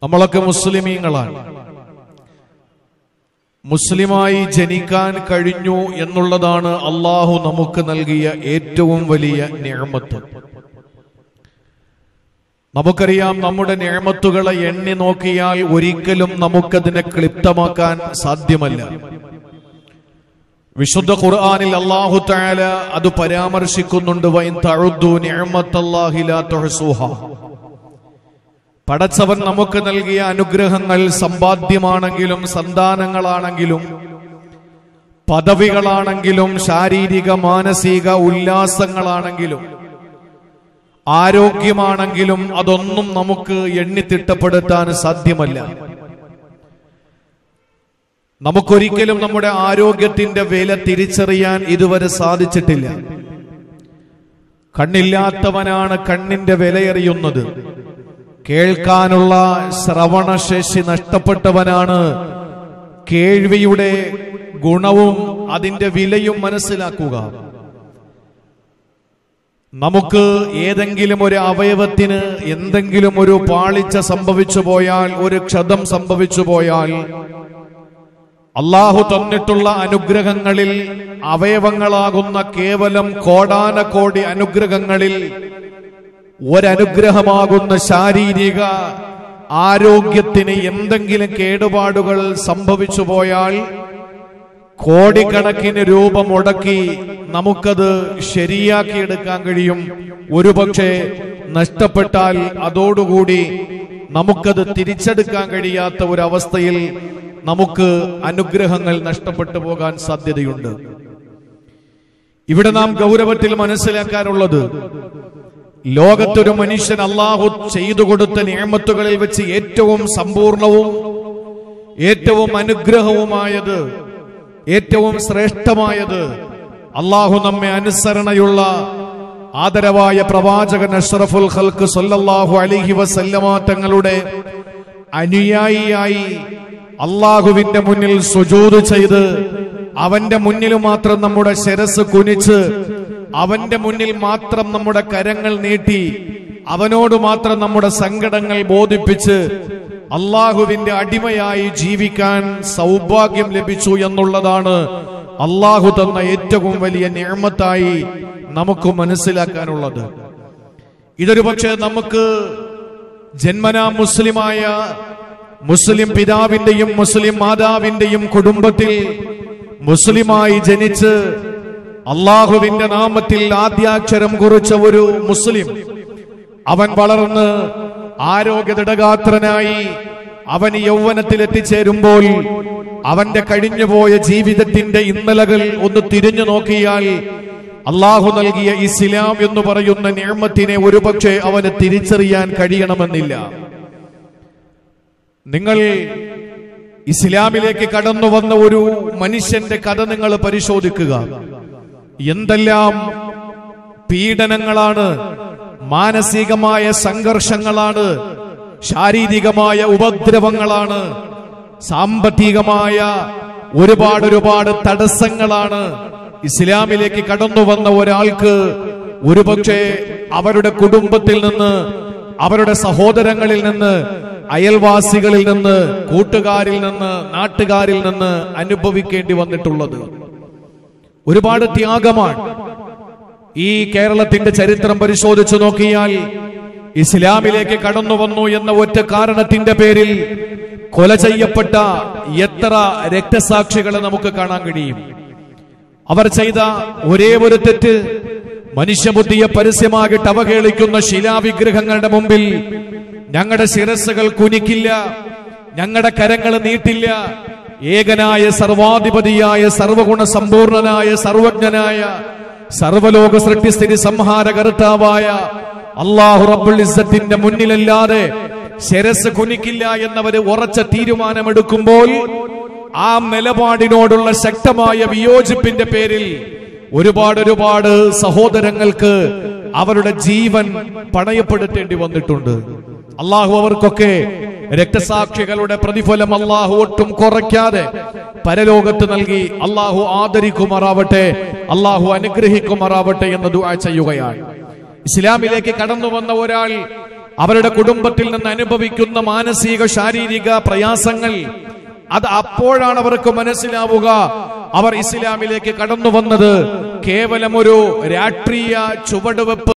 നമ്മളൊക്കെ മുസ്ലിമീങ്ങളാണ് മുസ്ലിമായി ജനിക്കാൻ കഴിഞ്ഞു എന്നുള്ളതാണ് അള്ളാഹു നമുക്ക് നൽകിയ ഏറ്റവും വലിയ നിഴമത്ത് നമുക്കറിയാം നമ്മുടെ നിഴമത്തുകളെ എണ്ണി നോക്കിയാൽ ഒരിക്കലും നമുക്കതിനെ ക്ലിപ്തമാക്കാൻ സാധ്യമല്ല വിശുദ്ധ ഖുർആനിൽ അള്ളാഹു തആല അത് പരാമർശിക്കുന്നുണ്ട് വൈൻ തഴുദ്ദു നിഅമത്തല്ലാഹി ലാ തുഹ്സുഹ പടച്ചവൻ നമുക്ക് നൽകിയ അനുഗ്രഹങ്ങൾ സമ്പാദ്യമാണെങ്കിലും സന്താനങ്ങളാണെങ്കിലും പദവികളാണെങ്കിലും ശാരീരിക മാനസിക ഉല്ലാസങ്ങളാണെങ്കിലും ആരോഗ്യമാണെങ്കിലും അതൊന്നും നമുക്ക് എണ്ണിത്തിട്ടപ്പെടുത്താൻ സാധ്യമല്ല നമുക്കൊരിക്കലും നമ്മുടെ ആരോഗ്യത്തിന്റെ വില തിരിച്ചറിയാൻ ഇതുവരെ സാധിച്ചിട്ടില്ല കണ്ണില്ലാത്തവനാണ് കണ്ണിന്റെ വിലയറിയുന്നത് കേൾക്കാനുള്ള ശ്രവണശേഷി നഷ്ടപ്പെട്ടവനാണ് കേൾവിയുടെ ഗുണവും അതിന്റെ വിലയും മനസ്സിലാക്കുക നമുക്ക് ഏതെങ്കിലും ഒരു അവയവത്തിന് എന്തെങ്കിലും ഒരു പാളിച്ച സംഭവിച്ചു പോയാൽ ഒരു ക്ഷതം സംഭവിച്ചു പോയാൽ അള്ളാഹു തന്നിട്ടുള്ള അനുഗ്രഹങ്ങളിൽ അവയവങ്ങളാകുന്ന കേവലം കോടാനകോടി അനുഗ്രഹങ്ങളിൽ ഒരനുഗ്രഹമാകുന്ന ശാരീരിക ആരോഗ്യത്തിന് എന്തെങ്കിലും കേടുപാടുകൾ സംഭവിച്ചു പോയാൽ കോടിക്കണക്കിന് രൂപ മുടക്കി നമുക്കത് ശരിയാക്കിയെടുക്കാൻ കഴിയും ഒരുപക്ഷെ നഷ്ടപ്പെട്ടാൽ അതോടുകൂടി നമുക്കത് തിരിച്ചെടുക്കാൻ കഴിയാത്ത ഒരവസ്ഥയിൽ നമുക്ക് അനുഗ്രഹങ്ങൾ നഷ്ടപ്പെട്ടു പോകാൻ സാധ്യതയുണ്ട് ഇവിടെ നാം ഗൗരവത്തിൽ മനസ്സിലാക്കാനുള്ളത് ലോകത്തൊരു മനുഷ്യൻ അള്ളാഹു ചെയ്തു കൊടുത്ത നിയമത്തുകളിൽ വെച്ച് ഏറ്റവും സമ്പൂർണവും ഏറ്റവും അനുഗ്രഹവുമായത് ഏറ്റവും ശ്രേഷ്ഠമായത് അള്ളാഹു നമ്മെ അനുസരണയുള്ള ആദരവായ പ്രവാചകൻ അഷ്റഫുൽ ഖൽക്ക് സല്ലല്ലാഹു അലൈഹി വസല്ലമ തങ്ങളുടെ അനുയായിയായി അള്ളാഹുവിന്റെ മുന്നിൽ സുജൂത് ചെയ്ത് അവന്റെ മുന്നിൽ മാത്രം നമ്മുടെ ശിരസ് കുനിച്ച് അവന്റെ മുന്നിൽ മാത്രം നമ്മുടെ കരങ്ങൾ നീട്ടി അവനോട് മാത്രം നമ്മുടെ സങ്കടങ്ങൾ ബോധിപ്പിച്ച് അള്ളാഹുവിന്റെ അടിമയായി ജീവിക്കാൻ സൗഭാഗ്യം ലഭിച്ചു എന്നുള്ളതാണ് അള്ളാഹു തന്ന ഏറ്റവും വലിയ നിയമത്തായി നമുക്ക് മനസ്സിലാക്കാനുള്ളത് ഇതൊരു പക്ഷേ നമുക്ക് ജന്മനാ മുസ്ലിമായ മുസ്ലിം പിതാവിന്റെയും മുസ്ലിം മാതാവിന്റെയും കുടുംബത്തിൽ മുസ്ലിമായി ജനിച്ച് അള്ളാഹുവിന്റെ നാമത്തിൽ ആദ്യാക്ഷരം കുറിച്ച ഒരു മുസ്ലിം അവൻ വളർന്ന് ആരോഗ്യദൃഢഗാത്രനായി അവൻ യൗവനത്തിൽ എത്തിച്ചേരുമ്പോൾ അവന്റെ കഴിഞ്ഞുപോയ ജീവിതത്തിന്റെ ഇന്നലകൾ ഒന്ന് തിരിഞ്ഞു നോക്കിയാൽ അള്ളാഹു നൽകിയ ഇസ്ലാം എന്ന് പറയുന്ന നിയമത്തിനെ ഒരുപക്ഷെ അവന് തിരിച്ചറിയാൻ കഴിയണമെന്നില്ല നിങ്ങൾ ഇസ്ലാമിലേക്ക് കടന്നു വന്ന ഒരു മനുഷ്യന്റെ കഥ നിങ്ങൾ പരിശോധിക്കുക എന്തെല്ലാം പീഡനങ്ങളാണ് മാനസികമായ സംഘർഷങ്ങളാണ് ശാരീരികമായ ഉപദ്രവങ്ങളാണ് സാമ്പത്തികമായ ഒരുപാട് ഒരുപാട് തടസ്സങ്ങളാണ് ഇസ്ലാമിലേക്ക് കടന്നു വന്ന ഒരാൾക്ക് ഒരുപക്ഷെ അവരുടെ കുടുംബത്തിൽ നിന്ന് അവരുടെ സഹോദരങ്ങളിൽ നിന്ന് അയൽവാസികളിൽ നിന്ന് കൂട്ടുകാരിൽ നിന്ന് നാട്ടുകാരിൽ നിന്ന് അനുഭവിക്കേണ്ടി വന്നിട്ടുള്ളത് ഒരുപാട് ത്യാഗമാണ് ഈ കേരളത്തിന്റെ ചരിത്രം പരിശോധിച്ചു നോക്കിയാൽ ഇസ്ലാമിലേക്ക് കടന്നു വന്നു എന്ന ഒറ്റ കാരണത്തിന്റെ പേരിൽ കൊല ചെയ്യപ്പെട്ട എത്ര രക്തസാക്ഷികളെ നമുക്ക് കാണാൻ കഴിയും അവർ ചെയ്ത ഒരേ ഒരു തെറ്റ് മനുഷ്യബുദ്ധിയെ പരസ്യമാകിട്ട് അവഹേളിക്കുന്ന ശിലാവിഗ്രഹങ്ങളുടെ മുമ്പിൽ ഞങ്ങളുടെ ശിരസ്സുകൾ കുനിക്കില്ല ഞങ്ങളുടെ കരങ്ങൾ നീട്ടില്ല ഏകനായ സർവാധിപതിയായ സർവഗുണ സമ്പൂർണനായ സർവജ്ഞനായ സർവലോക സൃഷ്ടിസ്ഥിതി സംഹാരകർത്താവായ അള്ളാഹു റബ്ബുൽ ഇസ്സത്തിന്റെ മുന്നിലല്ലാതെ ശിരസ് കുനിക്കില്ല എന്നവര് ഉറച്ച തീരുമാനമെടുക്കുമ്പോൾ ആ നിലപാടിനോടുള്ള ശക്തമായ വിയോജിപ്പിന്റെ പേരിൽ ഒരുപാട് ഒരുപാട് സഹോദരങ്ങൾക്ക് അവരുടെ ജീവൻ പണയപ്പെടുത്തേണ്ടി വന്നിട്ടുണ്ട് അള്ളാഹു അവർക്കൊക്കെ രക്തസാക്ഷികളുടെ പ്രതിഫലം അള്ളാഹു ഒട്ടും കുറയ്ക്കാതെ പരലോകത്ത് നൽകി അള്ളാഹു ആദരിക്കുമാറാവട്ടെ അള്ളാഹു അനുഗ്രഹിക്കുമാറാവട്ടെ എന്ന് ദുആ ചെയ്യുകയാണ് ഇസ്ലാമിലേക്ക് കടന്നു വന്ന ഒരാൾ അവരുടെ കുടുംബത്തിൽ നിന്ന് അനുഭവിക്കുന്ന മാനസിക ശാരീരിക പ്രയാസങ്ങൾ അത് അപ്പോഴാണ് അവർക്ക് മനസ്സിലാവുക അവർ ഇസ്ലാമിലേക്ക് കടന്നു വന്നത് കേവലം ഒരു രാഷ്ട്രീയ ചുവടുവെപ്പ്